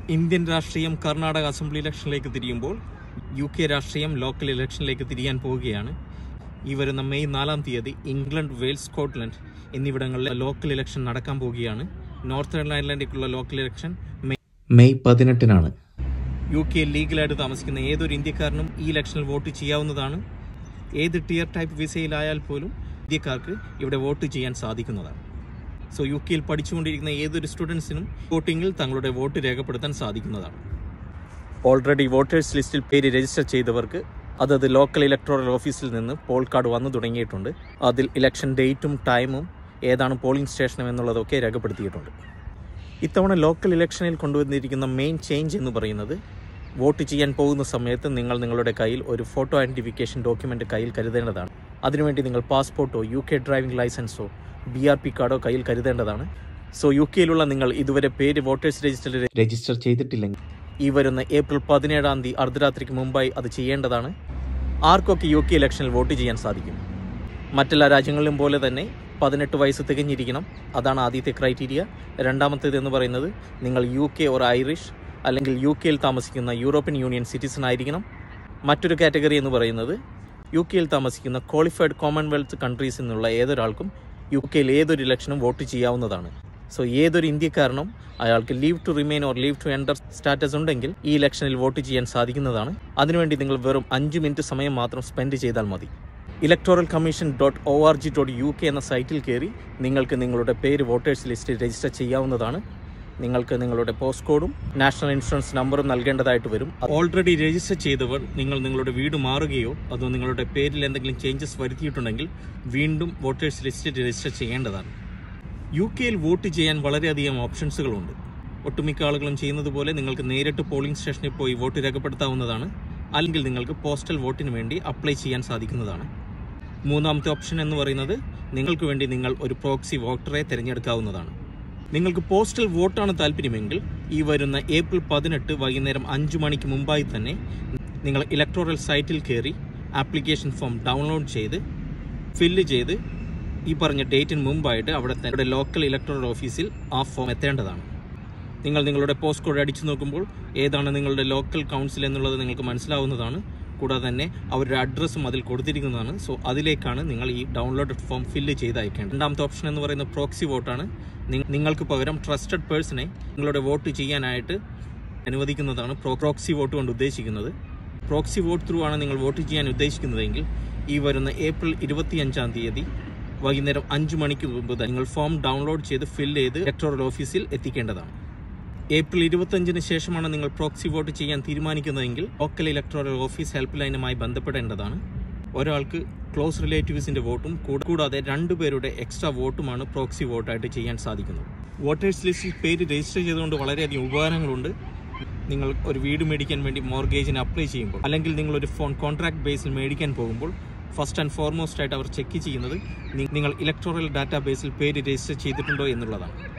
Indian രാഷ്ട്രീയം Karnataka assembly ഇലക്ഷനിലേക്ക് തിരിയുമ്പോൾ യു കെ രാഷ്ട്രീയം ലോക്കൽ ഇലക്ഷനിലേക്ക് തിരിയാൻ പോവുകയാണ് ഈ വരുന്ന മെയ് നാലാം തീയതി ഇംഗ്ലണ്ട് വെയിൽസ് സ്കോട്ട്ലൻഡ് എന്നിവിടങ്ങളിൽ ലോക്കൽ ഇലക്ഷൻ നടക്കാൻ പോവുകയാണ് നോർത്തേൺ അയർലൻഡിലേക്കുള്ള ലോക്കൽ ഇലക്ഷൻ മെയ് മെയ് പതിനെട്ടിനാണ് യു കെ ലീഗലായിട്ട് താമസിക്കുന്ന ഏതൊരു ഇന്ത്യക്കാരനും ഈ ഇലക്ഷനിൽ വോട്ട് ചെയ്യാവുന്നതാണ് ഏത് ടിയർ ടൈപ്പ് വിസയിലായാൽ പോലും ഇന്ത്യക്കാർക്ക് ഇവിടെ വോട്ട് ചെയ്യാൻ സാധിക്കുന്നതാണ് സോ യു കെയിൽ പഠിച്ചുകൊണ്ടിരിക്കുന്ന ഏതൊരു സ്റ്റുഡൻസിനും വോട്ടിങ്ങിൽ തങ്ങളുടെ വോട്ട് രേഖപ്പെടുത്താൻ സാധിക്കുന്നതാണ് ഓൾറെഡി വോട്ടേഴ്സ് ലിസ്റ്റിൽ പേര് രജിസ്റ്റർ ചെയ്തവർക്ക് അതത് ലോക്കൽ ഇലക്ട്രോറൽ ഓഫീസിൽ നിന്ന് പോൾ കാർഡ് വന്നു തുടങ്ങിയിട്ടുണ്ട് അതിൽ ഇലക്ഷൻ ഡേറ്റും ടൈമും ഏതാണ് പോളിംഗ് സ്റ്റേഷനും എന്നുള്ളതൊക്കെ രേഖപ്പെടുത്തിയിട്ടുണ്ട് ഇത്തവണ ലോക്കൽ ഇലക്ഷനിൽ കൊണ്ടുവന്നിരിക്കുന്ന മെയിൻ ചേഞ്ച് എന്ന് പറയുന്നത് വോട്ട് ചെയ്യാൻ പോകുന്ന സമയത്ത് നിങ്ങൾ നിങ്ങളുടെ കയ്യിൽ ഒരു ഫോട്ടോ ഐഡൻറ്റിഫിക്കേഷൻ ഡോക്യുമെൻ്റ് കയ്യിൽ കരുതേണ്ടതാണ് അതിനുവേണ്ടി നിങ്ങൾ പാസ്പോർട്ടോ യു കെ ഡ്രൈവിംഗ് ലൈസൻസോ ബി ആർ പി കാർഡോ കയ്യിൽ കരുതേണ്ടതാണ് സോ യു കെയിലുള്ള നിങ്ങൾ ഇതുവരെ പേര് വോട്ടേഴ്സ് രജിസ്റ്ററിൽ രജിസ്റ്റർ ചെയ്തിട്ടില്ലെങ്കിൽ ഈ വരുന്ന ഏപ്രിൽ പതിനേഴാം തീയതി അർദ്ധരാത്രിക്ക് മുമ്പായി അത് ചെയ്യേണ്ടതാണ് ആർക്കൊക്കെ യു കെ ഇലക്ഷനിൽ വോട്ട് ചെയ്യാൻ സാധിക്കും മറ്റെല്ലാ രാജ്യങ്ങളിലും പോലെ തന്നെ പതിനെട്ട് വയസ്സ് തികഞ്ഞിരിക്കണം അതാണ് ആദ്യത്തെ ക്രൈറ്റീരിയ രണ്ടാമത്തേത് എന്ന് പറയുന്നത് നിങ്ങൾ യു കെ ഓർ ഐറിഷ് അല്ലെങ്കിൽ യു കെയിൽ താമസിക്കുന്ന യൂറോപ്യൻ യൂണിയൻ സിറ്റിസൺ ആയിരിക്കണം മറ്റൊരു കാറ്റഗറി എന്ന് പറയുന്നത് യു കെയിൽ താമസിക്കുന്ന ക്വാളിഫൈഡ് കോമൺവെൽത്ത് കൺട്രീസിൽ നിന്നുള്ള ഏതൊരാൾക്കും യു കെയിൽ ഏതൊരു ഇലക്ഷനും വോട്ട് ചെയ്യാവുന്നതാണ് സോ ഏതൊരു ഇന്ത്യക്കാരനും അയാൾക്ക് leave to remain or leave to enter status ഉണ്ടെങ്കിൽ ഈ ഇലക്ഷനിൽ വോട്ട് ചെയ്യാൻ സാധിക്കുന്നതാണ് അതിനുവേണ്ടി നിങ്ങൾ വെറും അഞ്ച് മിനിറ്റ് സമയം മാത്രം സ്പെൻഡ് ചെയ്താൽ മതി electoral commission dot O R G dot U K എന്ന സൈറ്റിൽ കയറി നിങ്ങൾക്ക് നിങ്ങളുടെ പേര് വോട്ടേഴ്സ് ലിസ്റ്റിൽ രജിസ്റ്റർ ചെയ്യാവുന്നതാണ് നിങ്ങൾക്ക് നിങ്ങളുടെ പോസ്റ്റ് കോഡും നാഷണൽ ഇൻഷുറൻസ് നമ്പറും നൽകേണ്ടതായിട്ട് വരും ഓൾറെഡി രജിസ്റ്റർ ചെയ്തവർ നിങ്ങൾ നിങ്ങളുടെ വീട് മാറുകയോ അതോ നിങ്ങളുടെ പേരിൽ എന്തെങ്കിലും ചേഞ്ചസ് വരുത്തിയിട്ടുണ്ടെങ്കിൽ വീണ്ടും വോട്ടേഴ്സ് ലിസ്റ്റിൽ രജിസ്റ്റർ ചെയ്യേണ്ടതാണ് യു കെയിൽ വോട്ട് ചെയ്യാൻ വളരെയധികം ഓപ്ഷൻസുകളുണ്ട് ഒട്ടുമിക്ക ആളുകളും ചെയ്യുന്നത് പോലെ നിങ്ങൾക്ക് നേരിട്ട് പോളിംഗ് സ്റ്റേഷനിൽ പോയി വോട്ട് രേഖപ്പെടുത്താവുന്നതാണ് അല്ലെങ്കിൽ നിങ്ങൾക്ക് പോസ്റ്റൽ വോട്ടിന് വേണ്ടി അപ്ലൈ ചെയ്യാൻ സാധിക്കുന്നതാണ് മൂന്നാമത്തെ ഓപ്ഷൻ എന്ന് പറയുന്നത് നിങ്ങൾക്ക് വേണ്ടി നിങ്ങൾ ഒരു പ്രോക്സി വോട്ടറെ തിരഞ്ഞെടുക്കാവുന്നതാണ് നിങ്ങൾക്ക് പോസ്റ്റൽ വോട്ടാണ് താല്പര്യമെങ്കിൽ ഈ വരുന്ന ഏപ്രിൽ പതിനെട്ട് വൈകുന്നേരം അഞ്ച് മണിക്ക് മുമ്പായി തന്നെ നിങ്ങൾ ഇലക്ട്രോറൽ സൈറ്റിൽ കയറി ആപ്ലിക്കേഷൻ ഫോം ഡൗൺലോഡ് ചെയ്ത് ഫില്ല് ചെയ്ത് ഈ പറഞ്ഞ ഡേറ്റിന് മുമ്പായിട്ട് അവിടെ തന്നെ ലോക്കൽ ഇലക്ട്രോറൽ ഓഫീസിൽ ആ ഫോം എത്തേണ്ടതാണ് നിങ്ങൾ നിങ്ങളുടെ പോസ്റ്റ് കോഡ് അടിച്ചു നോക്കുമ്പോൾ ഏതാണ് നിങ്ങളുടെ ലോക്കൽ കൗൺസിൽ എന്നുള്ളത് നിങ്ങൾക്ക് മനസ്സിലാവുന്നതാണ് കൂടാതെ തന്നെ അവരുടെ അഡ്രസ്സും അതിൽ കൊടുത്തിരിക്കുന്നതാണ് സോ അതിലേക്കാണ് നിങ്ങൾ ഈ ഡൗൺലോഡ് ഫോം ഫില്ല് ചെയ്ത് അയക്കേണ്ടത് രണ്ടാമത്തെ ഓപ്ഷൻ എന്ന് പറയുന്നത് പ്രോക്സി വോട്ടാണ് നി- നിങ്ങൾക്ക് പകരം ട്രസ്റ്റഡ് പേഴ്സണെ നിങ്ങളുടെ വോട്ട് ചെയ്യാനായിട്ട് അനുവദിക്കുന്നതാണ് പ്രോ പ്രോക്സി വോട്ട് കൊണ്ട് ഉദ്ദേശിക്കുന്നത് പ്രോക്സി വോട്ട് ത്രൂ ആണ് നിങ്ങൾ വോട്ട് ചെയ്യാൻ ഉദ്ദേശിക്കുന്നതെങ്കിൽ ഈ വരുന്ന ഏപ്രിൽ ഇരുപത്തിയഞ്ചാം തീയതി വൈകുന്നേരം അഞ്ച് മണിക്ക് മുമ്പ് തന്നെ നിങ്ങൾ ഫോം ഡൗൺലോഡ് ചെയ്ത് ഫില്ല് ചെയ്ത് ഇലക്ടോറൽ ഓഫീസിൽ എത്തിക്കേണ്ടതാണ് ഏപ്രിൽ ഇരുപത്തഞ്ചിന് ശേഷമാണ് നിങ്ങൾ പ്രോക്സി വോട്ട് ചെയ്യാൻ തീരുമാനിക്കുന്നതെങ്കിൽ ലോക്കൽ ഇലക്ട്രോറൽ ഓഫീസ് ഹെൽപ്പ് ലൈനുമായി ബന്ധപ്പെടേണ്ടതാണ് ഒരാൾക്ക് ക്ലോസ് റിലേറ്റീവ്സിന്റെ വോട്ടും കൂട- കൂടാതെ രണ്ടുപേരുടെ എക്സ്ട്രാ വോട്ടുമാണ് പ്രോക്സി വോട്ടായിട്ട് ചെയ്യാൻ സാധിക്കുന്നത് വോട്ടേഴ്സ് ലിസ്റ്റിൽ പേര് രജിസ്റ്റർ ചെയ്തുകൊണ്ട് വളരെയധികം ഉപകാരങ്ങളുണ്ട് നിങ്ങൾ ഒരു വീട് മേടിക്കാൻ വേണ്ടി മോർഗേജിന് അപ്ലൈ ചെയ്യുമ്പോൾ അല്ലെങ്കിൽ നിങ്ങൾ ഒരു ഫോൺ കോൺട്രാക്ട് ബേസിൽ മേടിക്കാൻ പോകുമ്പോൾ ഫസ്റ്റ് ആൻഡ് ഫോർമോസ്റ്റ് ആയിട്ട് അവർ ചെക്ക് ചെയ്യുന്നത് നി- നിങ്ങൾ ഇലക്ട്രോറൽ ഡാറ്റാ ബേസിൽ പേര് രജിസ്റ്റർ ചെയ്തിട്ടുണ്ടോ എന്നുള്ളതാണ്